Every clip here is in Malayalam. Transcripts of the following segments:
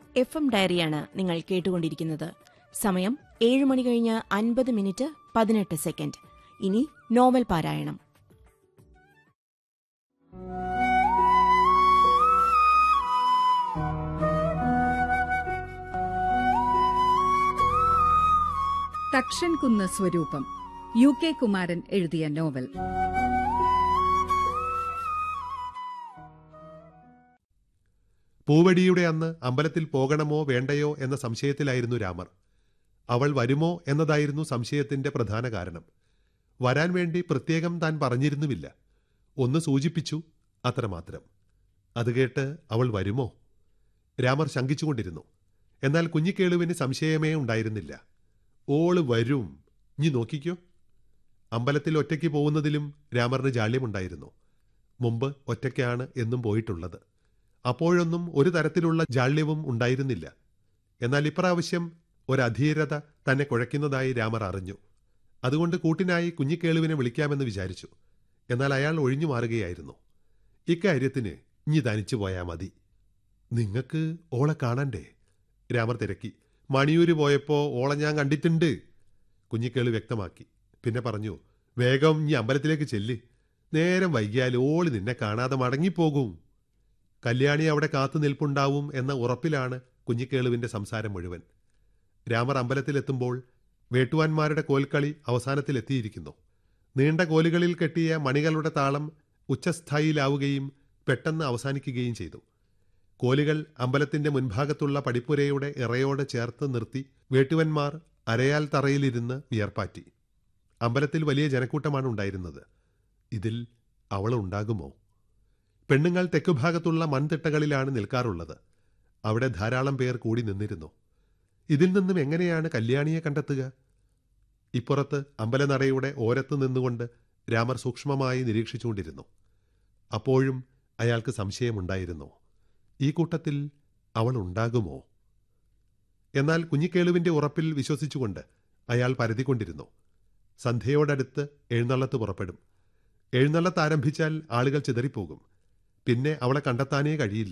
എഫ് എം ഡയറിയാണ് നിങ്ങൾ കേട്ടുകൊണ്ടിരിക്കുന്നത് സമയം ഏഴ് മണി കഴിഞ്ഞ് അൻപത് മിനിറ്റ് പതിനെട്ട് സെക്കൻഡ് ഇനി നോവൽ പാരായണം തക്ഷൻകുന്ന് സ്വരൂപം യു കെ കുമാരൻ എഴുതിയ നോവൽ പൂവടിയുടെ അന്ന് അമ്പലത്തിൽ പോകണമോ വേണ്ടയോ എന്ന സംശയത്തിലായിരുന്നു രാമർ അവൾ വരുമോ എന്നതായിരുന്നു സംശയത്തിന്റെ പ്രധാന കാരണം വരാൻ വേണ്ടി പ്രത്യേകം താൻ പറഞ്ഞിരുന്നുമില്ല ഒന്ന് സൂചിപ്പിച്ചു അത്രമാത്രം അത് കേട്ട് അവൾ വരുമോ രാമർ ശങ്കിച്ചുകൊണ്ടിരുന്നു എന്നാൽ കുഞ്ഞിക്കേളുവിന് സംശയമേ ഉണ്ടായിരുന്നില്ല ഓള് വരും നീ നോക്കിക്കോ അമ്പലത്തിൽ ഒറ്റയ്ക്ക് പോകുന്നതിലും രാമറിന് ജാള്യമുണ്ടായിരുന്നു മുമ്പ് ഒറ്റയ്ക്കാണ് എന്നും പോയിട്ടുള്ളത് അപ്പോഴൊന്നും ഒരു തരത്തിലുള്ള ജാള്യവും ഉണ്ടായിരുന്നില്ല എന്നാൽ ഇപ്രാവശ്യം ഒരധീരത തന്നെ കുഴയ്ക്കുന്നതായി രാമർ അറിഞ്ഞു അതുകൊണ്ട് കൂട്ടിനായി കുഞ്ഞിക്കേളുവിനെ വിളിക്കാമെന്ന് വിചാരിച്ചു എന്നാൽ അയാൾ ഒഴിഞ്ഞു മാറുകയായിരുന്നു ഇക്കാര്യത്തിന് ഇഞ്ഞി തനിച്ചു പോയാൽ മതി നിങ്ങൾക്ക് ഓളെ കാണണ്ടേ രാമർ തിരക്കി മണിയൂര് പോയപ്പോ ഓളെ ഞാൻ കണ്ടിട്ടുണ്ട് കുഞ്ഞിക്കേളു വ്യക്തമാക്കി പിന്നെ പറഞ്ഞു വേഗം ഇനി അമ്പലത്തിലേക്ക് ചെല്ല് നേരം വൈകിയാൽ ഓള് നിന്നെ കാണാതെ മടങ്ങിപ്പോകും കല്യാണി അവിടെ കാത്തു നിൽപ്പുണ്ടാവും എന്ന ഉറപ്പിലാണ് കുഞ്ഞിക്കേളുവിന്റെ സംസാരം മുഴുവൻ രാമർ അമ്പലത്തിലെത്തുമ്പോൾ വേട്ടുവാന്മാരുടെ കോൽക്കളി അവസാനത്തിലെത്തിയിരിക്കുന്നു നീണ്ട കോലുകളിൽ കെട്ടിയ മണികളുടെ താളം ഉച്ചസ്ഥായിലാവുകയും പെട്ടെന്ന് അവസാനിക്കുകയും ചെയ്തു കോലുകൾ അമ്പലത്തിന്റെ മുൻഭാഗത്തുള്ള പടിപ്പുരയുടെ ഇറയോട് ചേർത്ത് നിർത്തി വേട്ടുവന്മാർ അരയാൽ തറയിലിരുന്ന് വിയർപ്പാറ്റി അമ്പലത്തിൽ വലിയ ജനക്കൂട്ടമാണ് ഉണ്ടായിരുന്നത് ഇതിൽ അവൾ ഉണ്ടാകുമോ പെണ്ണുങ്ങൾ തെക്കുഭാഗത്തുള്ള മൺതിട്ടകളിലാണ് നിൽക്കാറുള്ളത് അവിടെ ധാരാളം പേർ കൂടി നിന്നിരുന്നു ഇതിൽ നിന്നും എങ്ങനെയാണ് കല്യാണിയെ കണ്ടെത്തുക ഇപ്പുറത്ത് അമ്പലനടയുടെ ഓരത്ത് നിന്നുകൊണ്ട് രാമർ സൂക്ഷ്മമായി നിരീക്ഷിച്ചുകൊണ്ടിരുന്നു അപ്പോഴും അയാൾക്ക് സംശയമുണ്ടായിരുന്നു ഈ കൂട്ടത്തിൽ അവൾ ഉണ്ടാകുമോ എന്നാൽ കുഞ്ഞിക്കേളുവിന്റെ ഉറപ്പിൽ വിശ്വസിച്ചുകൊണ്ട് അയാൾ പരതിക്കൊണ്ടിരുന്നു സന്ധ്യയോടടുത്ത് എഴുന്നള്ളത്ത് പുറപ്പെടും എഴുന്നള്ളത്ത് ആരംഭിച്ചാൽ ആളുകൾ ചിതറിപ്പോകും പിന്നെ അവളെ കണ്ടെത്താനേ കഴിയില്ല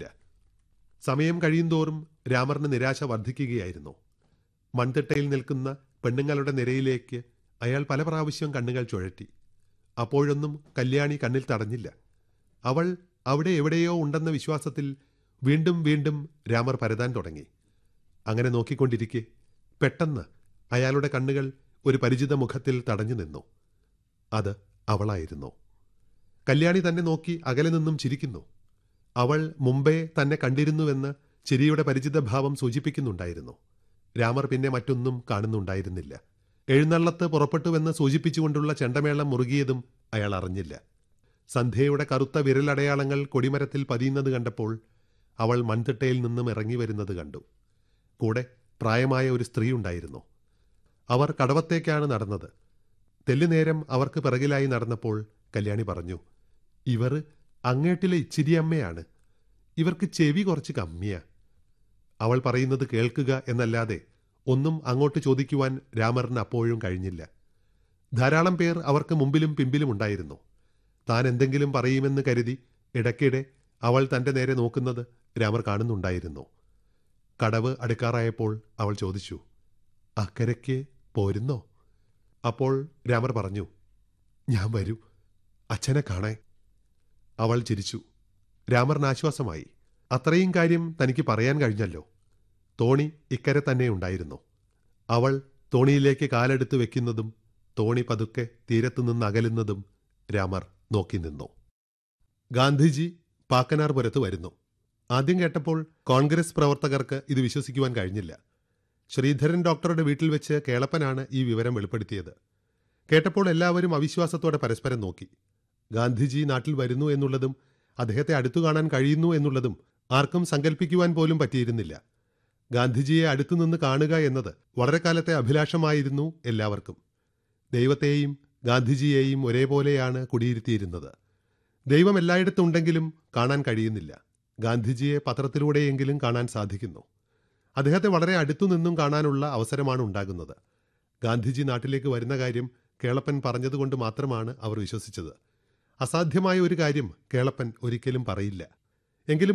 സമയം കഴിയുന്തോറും രാമറിന് നിരാശ വർദ്ധിക്കുകയായിരുന്നു മൺതിട്ടയിൽ നിൽക്കുന്ന പെണ്ണുങ്ങളുടെ നിരയിലേക്ക് അയാൾ പല പ്രാവശ്യം കണ്ണുകൾ ചുഴറ്റി അപ്പോഴൊന്നും കല്യാണി കണ്ണിൽ തടഞ്ഞില്ല അവൾ അവിടെ എവിടെയോ ഉണ്ടെന്ന വിശ്വാസത്തിൽ വീണ്ടും വീണ്ടും രാമർ പരതാൻ തുടങ്ങി അങ്ങനെ നോക്കിക്കൊണ്ടിരിക്കെ പെട്ടെന്ന് അയാളുടെ കണ്ണുകൾ ഒരു പരിചിത മുഖത്തിൽ തടഞ്ഞു നിന്നു അത് അവളായിരുന്നു കല്യാണി തന്നെ നോക്കി അകലെ നിന്നും ചിരിക്കുന്നു അവൾ മുമ്പേ തന്നെ കണ്ടിരുന്നുവെന്ന് ചിരിയുടെ പരിചിത ഭാവം സൂചിപ്പിക്കുന്നുണ്ടായിരുന്നു രാമർ പിന്നെ മറ്റൊന്നും കാണുന്നുണ്ടായിരുന്നില്ല എഴുന്നള്ളത്ത് പുറപ്പെട്ടുവെന്ന് സൂചിപ്പിച്ചുകൊണ്ടുള്ള ചെണ്ടമേളം മുറുകിയതും അയാൾ അറിഞ്ഞില്ല സന്ധ്യയുടെ കറുത്ത വിരലടയാളങ്ങൾ കൊടിമരത്തിൽ പതിയുന്നത് കണ്ടപ്പോൾ അവൾ മൺതിട്ടയിൽ നിന്നും ഇറങ്ങി വരുന്നത് കണ്ടു കൂടെ പ്രായമായ ഒരു സ്ത്രീ ഉണ്ടായിരുന്നു അവർ കടവത്തേക്കാണ് നടന്നത് തെല്ലുനേരം അവർക്ക് പിറകിലായി നടന്നപ്പോൾ കല്യാണി പറഞ്ഞു ഇവർ അങ്ങേട്ടിലെ ഇച്ചിരിയമ്മയാണ് ഇവർക്ക് ചെവി കുറച്ച് കമ്മിയാ അവൾ പറയുന്നത് കേൾക്കുക എന്നല്ലാതെ ഒന്നും അങ്ങോട്ട് ചോദിക്കുവാൻ രാമറിന് അപ്പോഴും കഴിഞ്ഞില്ല ധാരാളം പേർ അവർക്ക് മുമ്പിലും പിമ്പിലും ഉണ്ടായിരുന്നു താൻ എന്തെങ്കിലും പറയുമെന്ന് കരുതി ഇടയ്ക്കിടെ അവൾ തന്റെ നേരെ നോക്കുന്നത് രാമർ കാണുന്നുണ്ടായിരുന്നു കടവ് അടുക്കാറായപ്പോൾ അവൾ ചോദിച്ചു അക്കരയ്ക്ക് പോരുന്നോ അപ്പോൾ രാമർ പറഞ്ഞു ഞാൻ വരൂ അച്ഛനെ കാണേ അവൾ ചിരിച്ചു രാമറിന് ആശ്വാസമായി അത്രയും കാര്യം തനിക്ക് പറയാൻ കഴിഞ്ഞല്ലോ തോണി ഇക്കരെ തന്നെ ഉണ്ടായിരുന്നു അവൾ തോണിയിലേക്ക് കാലെടുത്ത് വെക്കുന്നതും തോണി പതുക്കെ തീരത്തു നിന്ന് അകലുന്നതും രാമർ നോക്കി നിന്നു ഗാന്ധിജി പാക്കനാർപുരത്ത് വരുന്നു ആദ്യം കേട്ടപ്പോൾ കോൺഗ്രസ് പ്രവർത്തകർക്ക് ഇത് വിശ്വസിക്കുവാൻ കഴിഞ്ഞില്ല ശ്രീധരൻ ഡോക്ടറുടെ വീട്ടിൽ വെച്ച് കേളപ്പനാണ് ഈ വിവരം വെളിപ്പെടുത്തിയത് കേട്ടപ്പോൾ എല്ലാവരും അവിശ്വാസത്തോടെ പരസ്പരം നോക്കി ഗാന്ധിജി നാട്ടിൽ വരുന്നു എന്നുള്ളതും അദ്ദേഹത്തെ അടുത്തു കാണാൻ കഴിയുന്നു എന്നുള്ളതും ആർക്കും സങ്കല്പിക്കുവാൻ പോലും പറ്റിയിരുന്നില്ല ഗാന്ധിജിയെ അടുത്തുനിന്ന് കാണുക എന്നത് വളരെ കാലത്തെ അഭിലാഷമായിരുന്നു എല്ലാവർക്കും ദൈവത്തെയും ഗാന്ധിജിയെയും ഒരേപോലെയാണ് കുടിയിരുത്തിയിരുന്നത് ദൈവം എല്ലായിടത്തുണ്ടെങ്കിലും കാണാൻ കഴിയുന്നില്ല ഗാന്ധിജിയെ പത്രത്തിലൂടെയെങ്കിലും കാണാൻ സാധിക്കുന്നു അദ്ദേഹത്തെ വളരെ അടുത്തുനിന്നും കാണാനുള്ള അവസരമാണ് ഉണ്ടാകുന്നത് ഗാന്ധിജി നാട്ടിലേക്ക് വരുന്ന കാര്യം കേളപ്പൻ പറഞ്ഞതുകൊണ്ട് മാത്രമാണ് അവർ വിശ്വസിച്ചത് അസാധ്യമായ ഒരു കാര്യം കേളപ്പൻ ഒരിക്കലും പറയില്ല എങ്കിലും